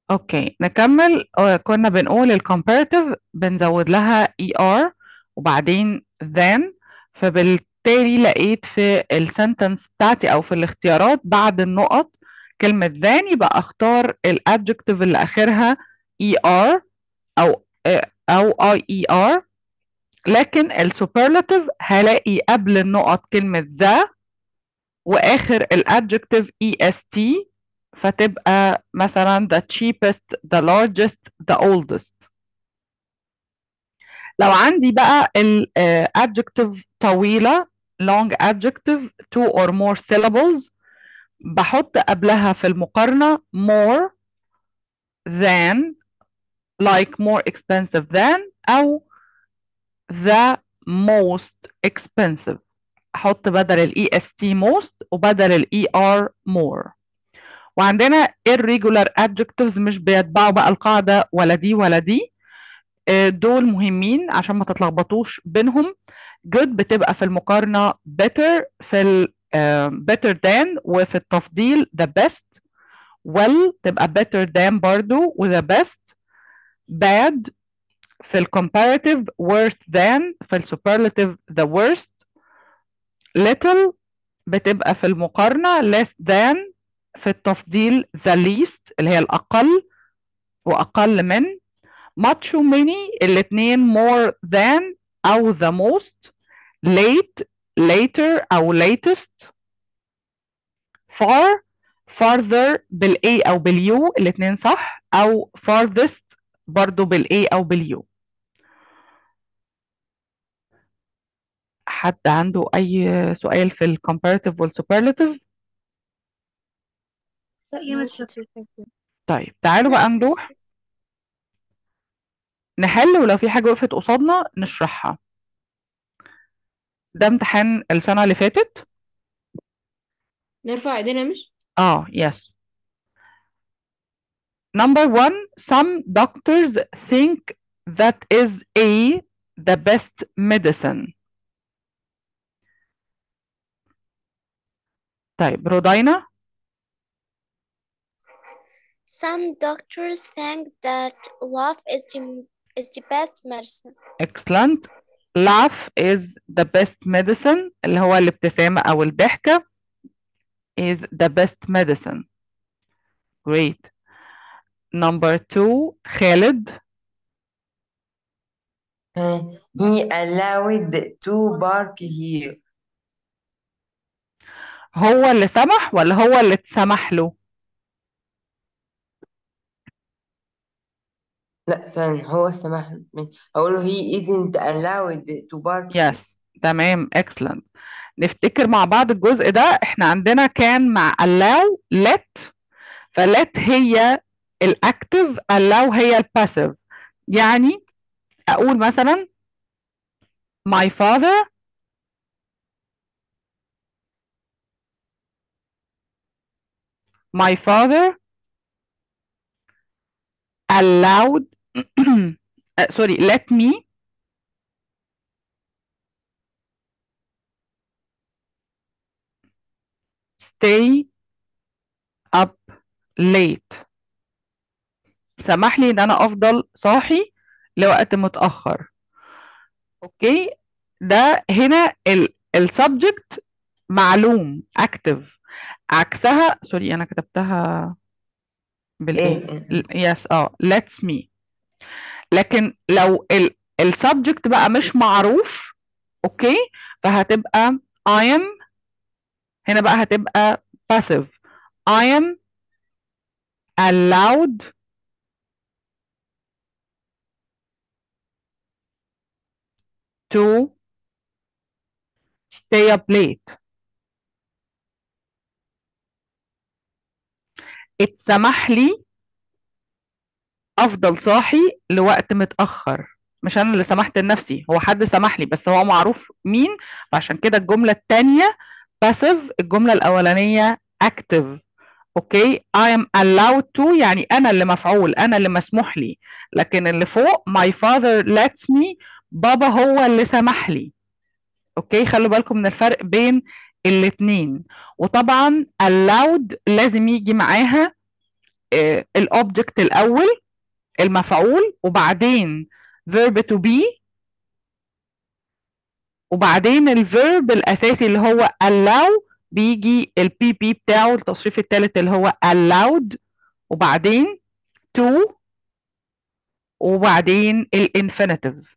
اوكي نكمل آه، كنا بنقول الكومباراتيف بنزود لها اي ار وبعدين then فبالتالي لقيت في السنتنس بتاعتي او في الاختيارات بعد النقط كلمة then يبقى اختار الادجكتيف اللي اخرها اي ار او آه، او اي اي ار لكن السوبرلاتيف هلاقي قبل النقط كلمة ذا واخر الادجكتيف اي اس تي فتبقى مثلا the cheapest the largest the oldest لو عندي بقى ال uh, adjective طويلة long adjective two or more syllables بحط قبلها في المقارنة more than like more expensive than أو the most expensive احط بدل الاي اس تي most وبدل الاي ار more وعندنا irregular adjectives مش بيتبعوا بقى القاعدة ولا دي ولا دي آه، دول مهمين عشان ما تتلخبطوش بينهم good بتبقى في المقارنة better في ال آه، better than وفي التفضيل the best well تبقى better than برضو و the best bad في ال comparative worse than في ال superlative the worst little بتبقى في المقارنة less than في التفضيل the least اللي هي الأقل وأقل من much و many الاتنين more than أو the most late later أو latest far farther بالA أو باليو الاتنين صح أو farthest برضو بالA أو باليو حد عنده أي سؤال في ال comparative وال superlative لا يا مس طيب تعالوا بقى نروح نحل ولو في حاجة وقفت قصادنا نشرحها ده امتحان السنة اللي فاتت نرفع ايدينا مش اه yes number one some doctors think that is A the best medicine طيب رودينا Some doctors think that love is the, is the best medicine. excellent laugh is the best medicine اللي هو الابتسامة أو الضحكة is the best medicine great number two خالد Uh, he allowed to bark here. هو اللي سمح ولا هو اللي اتسمح له لا ثاني هو سمح لي أقول له he isn't allowed to bark here. yes تمام excellent نفتكر مع بعض الجزء ده احنا عندنا كان مع allow let فlet هي الاكتف allow هي الباسيف يعني اقول مثلا my father my father allowed uh, sorry let me stay up late سمح لي ان انا افضل صاحي لوقت متأخر اوكي ده هنا ال السبجكت معلوم اكتف عكسها سوري انا كتبتها بالايه إيه يس اه lets me لكن لو ال السبجكت بقى مش معروف اوكي فهتبقى I am هنا بقى هتبقى passive I am allowed to stay up late اتسمح لي افضل صاحي لوقت متأخر مش انا اللي سمحت لنفسي هو حد سمح لي بس هو معروف مين فعشان كده الجملة التانية passive الجملة الأولانية active اوكي I am allowed to يعني انا اللي مفعول انا اللي مسموح لي لكن اللي فوق my father lets me بابا هو اللي سمح لي اوكي خلوا بالكم من الفرق بين الاتنين وطبعا allowed لازم يجي معاها الاوبجكت الاول المفعول وبعدين verb to be وبعدين الفيرب الاساسي اللي هو allow بيجي البي بي بتاعه التصريف الثالث اللي هو allowed وبعدين to وبعدين الانفينيتيف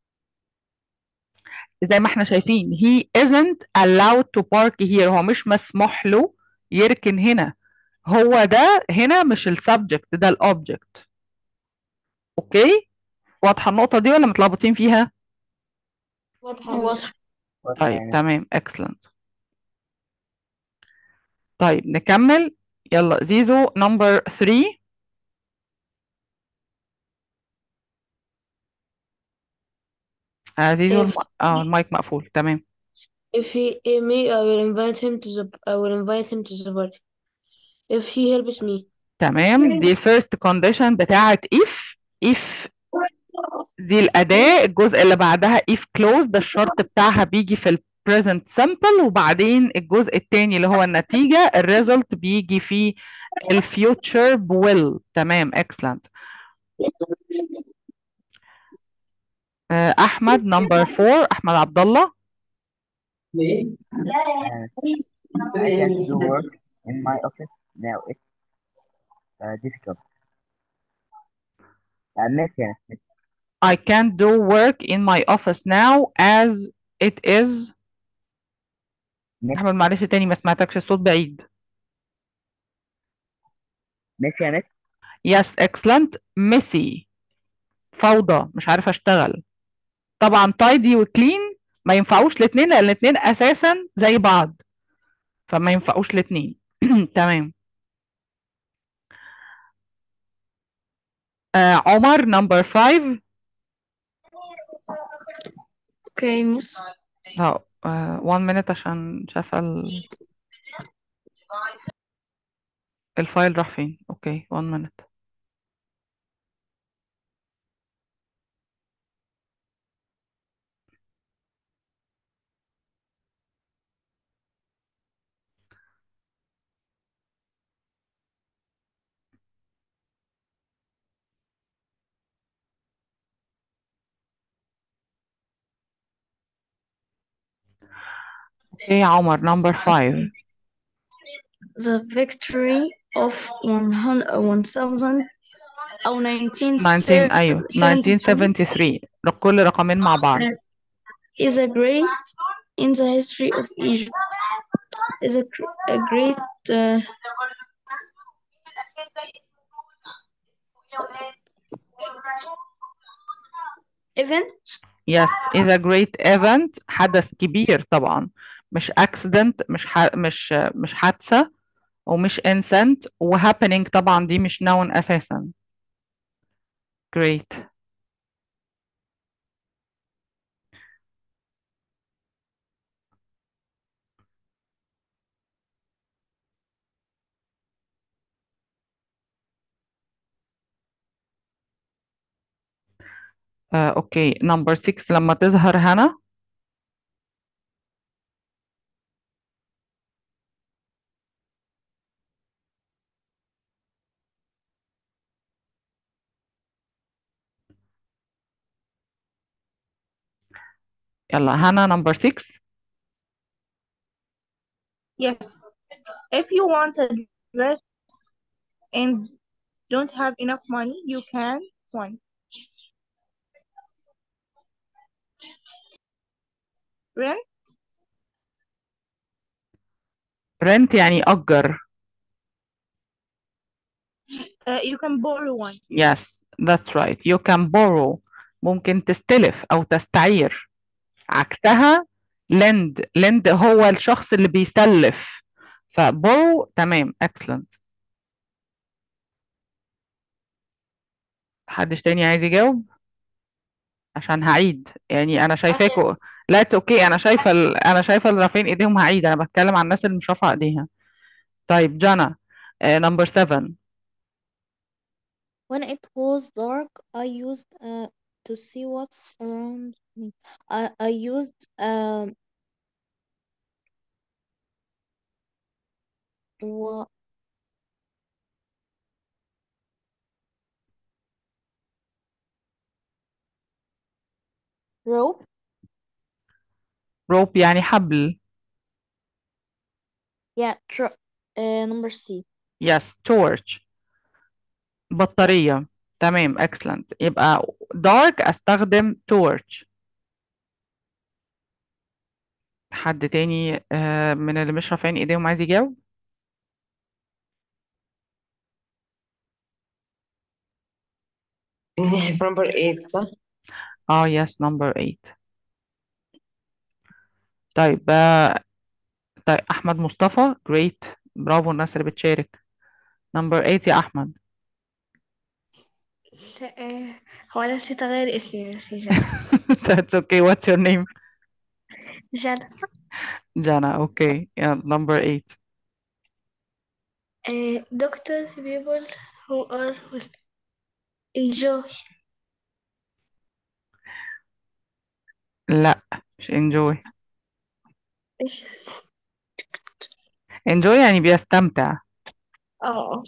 زي ما احنا شايفين he isn't allowed to park here هو مش مسموح له يركن هنا هو ده هنا مش السبجكت ده الاوبجكت اوكي واضحه النقطه دي ولا متلخبطين فيها واضحة طيب تمام excellent طيب نكمل يلا زيزو نمبر 3 آه زيزو الم... If اه المايك مقفول تمام if he if me, I will invite him to the I will invite him to the party. If he helps me, تمام دي الفيرست كونديشن بتاعت if if دي الأداة الجزء اللي بعدها if closed ده الشرط بتاعها بيجي في ال present simple وبعدين الجزء التاني اللي هو النتيجة الريزلت بيجي في ال future will تمام excellent آه، أحمد نمبر 4 أحمد عبد الله ليه؟ I can't do work in my office now. It's uh, difficult. Uh, miss يعني miss. I can't do work in my office now as it is miss أحمد معلش تاني ما سمعتكش الصوت بعيد miss يا miss. yes excellent messy فوضى مش عارفة أشتغل طبعا tidy وكلين ما ينفعوش الاتنين لأن الاتنين أساسا زي بعض فما ينفعوش الاتنين تمام آه عمر نمبر 5 اوكي مس لا آه one minute عشان شايفة ال... الفايل راح فين اوكي one minute اوكي عمر نمبر 5 The victory of 100 1000 أو 19 ايوه 1973 كل رقمين مع بعض is a great in the history of Egypt. Is a, gr- a great uh, event. yes is a great event حدث كبير طبعا مش accident مش ح... مش مش حادثة ومش instant و happening طبعا دي مش noun أساسا great آه، اوكي نمبر 6 لما تظهر هنا يلا هنا نمبر 6 Yes. If you want a dress and don't have enough money, you can one. Rent, rent يعني أجر uh, you can borrow one. yes that's right you can borrow ممكن تستلف أو تستعير عكسها lend lend هو الشخص اللي بيسلف فborrow تمام excellent حدش تاني عايز يجاوب عشان هعيد يعني انا شايفاكوا لا اتس اوكي انا شايفه ال... انا شايفه اللي رافعين ايديهم هعيد انا بتكلم عن الناس اللي مش رافعه ايديها طيب جانا نمبر 7 When it was dark, I used uh, to see what's around me. I, I used um, wa- rope rope يعني حبل yeah tr uh, number C yes torch بطارية تمام excellent يبقى dark استخدم torch حد تاني آه، من اللي مش رافعين ايديهم عايز يجاوب في نمبر 8 صح؟ اه yes number 8 طيب آه، طيب احمد مصطفى great برافو الناس اللي بتشارك number 8 يا احمد هو انا نسيت اغير اسمي بس جانا that's okay what's your name جانا جانا okay yeah number 8 doctors people who are will enjoy لا مش enjoy enjoy يعني بيستمتع اه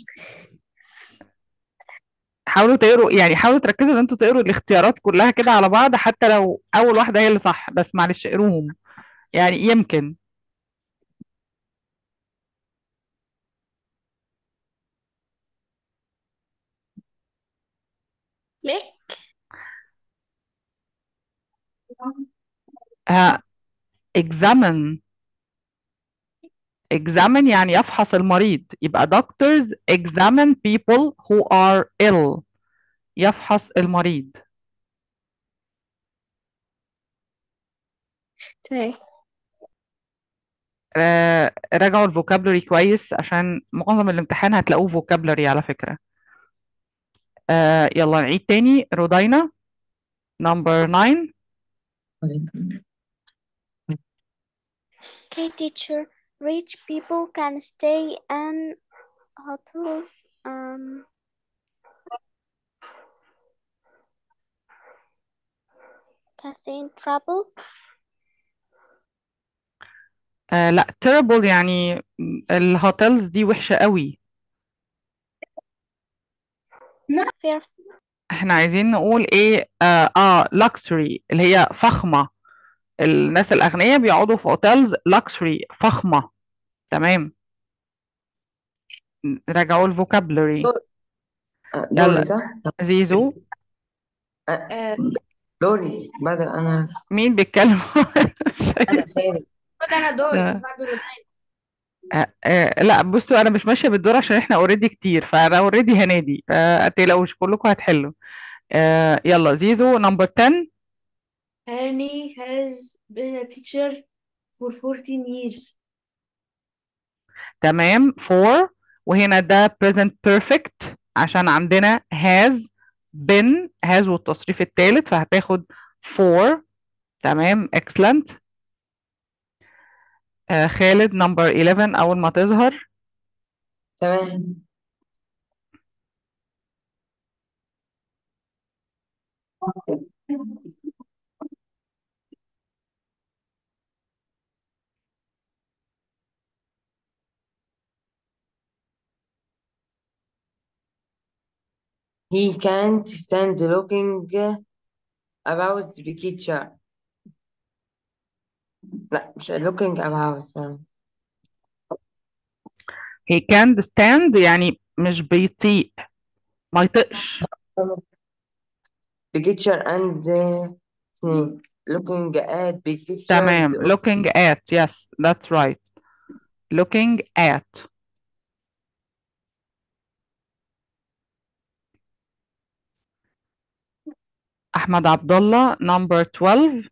حاولوا تقروا يعني حاولوا تركزوا ان انتوا تقروا الاختيارات كلها كده على بعض حتى لو اول واحدة هي اللي صح بس معلش اقروهم يعني يمكن ليه ها examine examine يعني يفحص المريض يبقى doctors examine people who are ill يفحص المريض تمام آه راجعوا الفوكابلري كويس عشان معظم الامتحان هتلاقوه فوكابلري على فكرة آه يلا نعيد تاني رودينا number 9 Okay, teacher. Rich people can stay in hotels. Um, can stay in trouble. آه لا terrible يعني الهوتيلز دي وحشة قوي Not fair. احنا عايزين نقول ايه اه, آه luxury اللي هي فخمة الناس الأغنياء بيقعدوا في هوتيلز luxury فخمة تمام راجعوا الفوكابلري آه، دوري يلا صح؟ زيزو آه، دوري بعد أنا مين بيتكلم أنا خالد انا دوري آه. بعد رودين آه، آه، لا بصوا انا مش ماشيه بالدور عشان احنا اوريدي كتير فانا اوريدي هنادي فتقلقوش كلكم هتحلوا آه، يلا زيزو نمبر 10 Annie has been a teacher for 14 years. تمام for وهنا ده present perfect عشان عندنا has been has والتصريف الثالث فهتاخد for تمام excellent آه خالد نمبر 11 أول ما تظهر تمام He can't stand looking about the picture. لا مش looking about sorry. he can't stand يعني مش بيطيق ما يطيقش picture and uh, snake. Looking at pictures تمام of looking at yes that's right looking at أحمد عبد الله number 12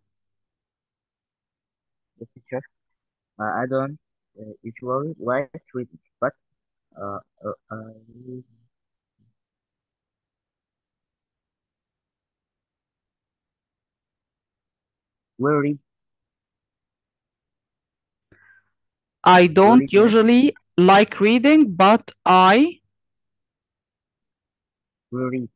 the teacher. Uh, I don't uh, usually like reading, but uh, uh, I will read. I don't reading. usually like reading but I Will read.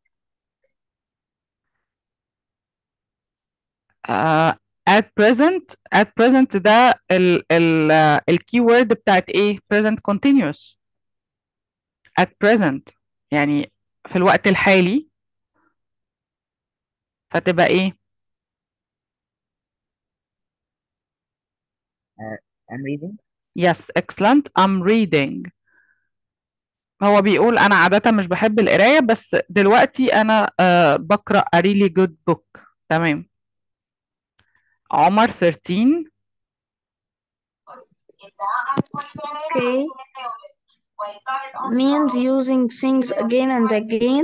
uh, at present at present ده ال ال الكي word بتاعت ايه present continuous at present يعني في الوقت الحالي فتبقى ايه uh, I'm reading Yes, excellent. I'm reading. هو بيقول أنا عادة مش بحب القراية بس دلوقتي أنا آه بقرأ a really good book. تمام. عمر 13 Okay. Means using things again and again.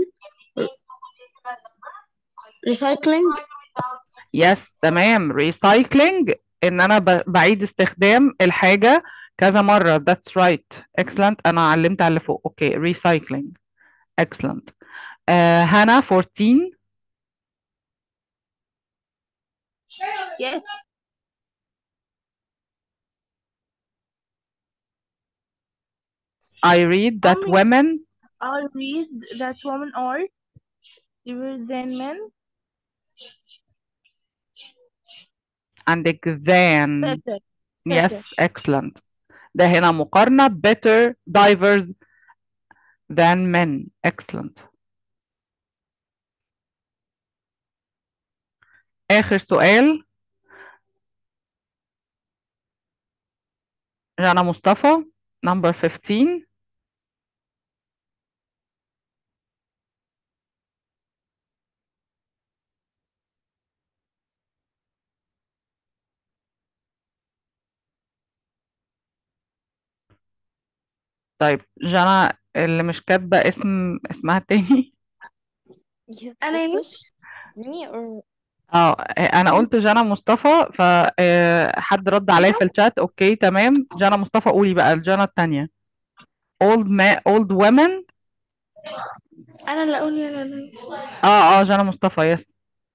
Recycling. Yes تمام recycling إن أنا ب- بعيد استخدام الحاجة كذا مرة. That's right. Excellent. أنا علمت على اللي فوق. أوكي recycling. Excellent. آه هنا 14 Yes. I read that Mommy. women I read that women are different than men. عندك than Better. yes better. excellent ده هنا مقارنة better divers than men excellent آخر سؤال جانا مصطفى number 15 طيب جانا اللي مش كاتبة اسم اسمها التاني You أنا يا this مس me or اه انا قلت جانا مصطفى فحد رد عليا في الشات اوكي تمام جانا مصطفى قولي بقى الجانا التانية old ma old women أنا اللي أقول يلا أنا اه اه جانا مصطفى يس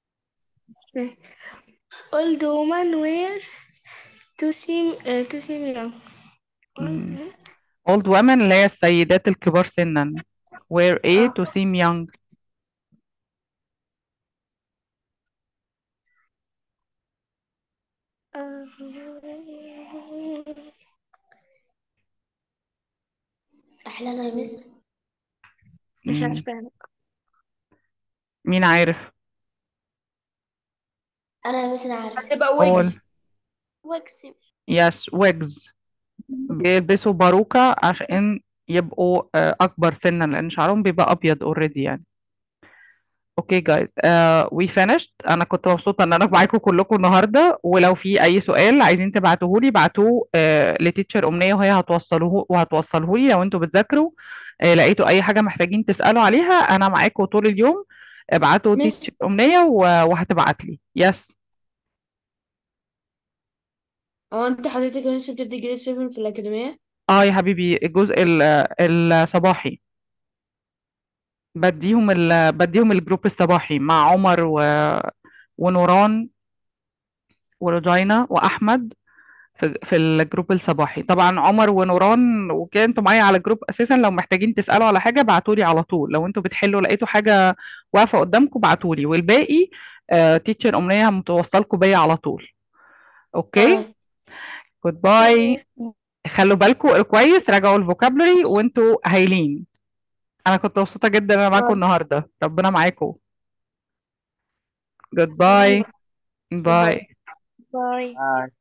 old woman wear to seem uh, to seem young مم. old women اللي هي السيدات الكبار سنا wear a اه to seem young أحلى يا مس مش مم. عارفة أنا مين عارف أنا يا مس أنا عارفة هتبقى قول ويجز وكس يس wigs بيلبسوا باروكة عشان يبقوا آه، أكبر سنا لأن شعرهم بيبقى أبيض اوريدي يعني اوكي جايز وي finished انا كنت مبسوطه ان انا معاكم كلكم النهارده ولو في اي سؤال عايزين تبعتوه لي بعتوه uh, لتيتشر امنيه وهي هتوصلوه وهتوصله لي لو انتوا بتذاكروا uh, لقيتوا اي حاجه محتاجين تسالوا عليها انا معاكم طول اليوم ابعتوا مس تيتشر امنيه و- وهتبعت لي يس هو انت حضرتك لسه بتدي جريد 7 في الأكاديمية؟ اه يا حبيبي الجزء ال- الصباحي بديهم ال... بديهم الجروب الصباحي مع عمر و... ونوران ورجينا واحمد في في الجروب الصباحي طبعا عمر ونوران وكده انتوا معايا على الجروب اساسا لو محتاجين تسالوا على حاجه ابعتوا لي على طول لو انتوا بتحلوا لقيتوا حاجه واقفه قدامكم ابعتوا لي والباقي آه تيتشر امنيه هتوصلكم بيا على طول اوكي تمام جود باي خلوا بالكم كويس راجعوا الفوكابلري وانتوا هايلين انا كنت مبسوطه جدا ان انا معاكم النهارده ربنا معاكم جود باي باي bye bye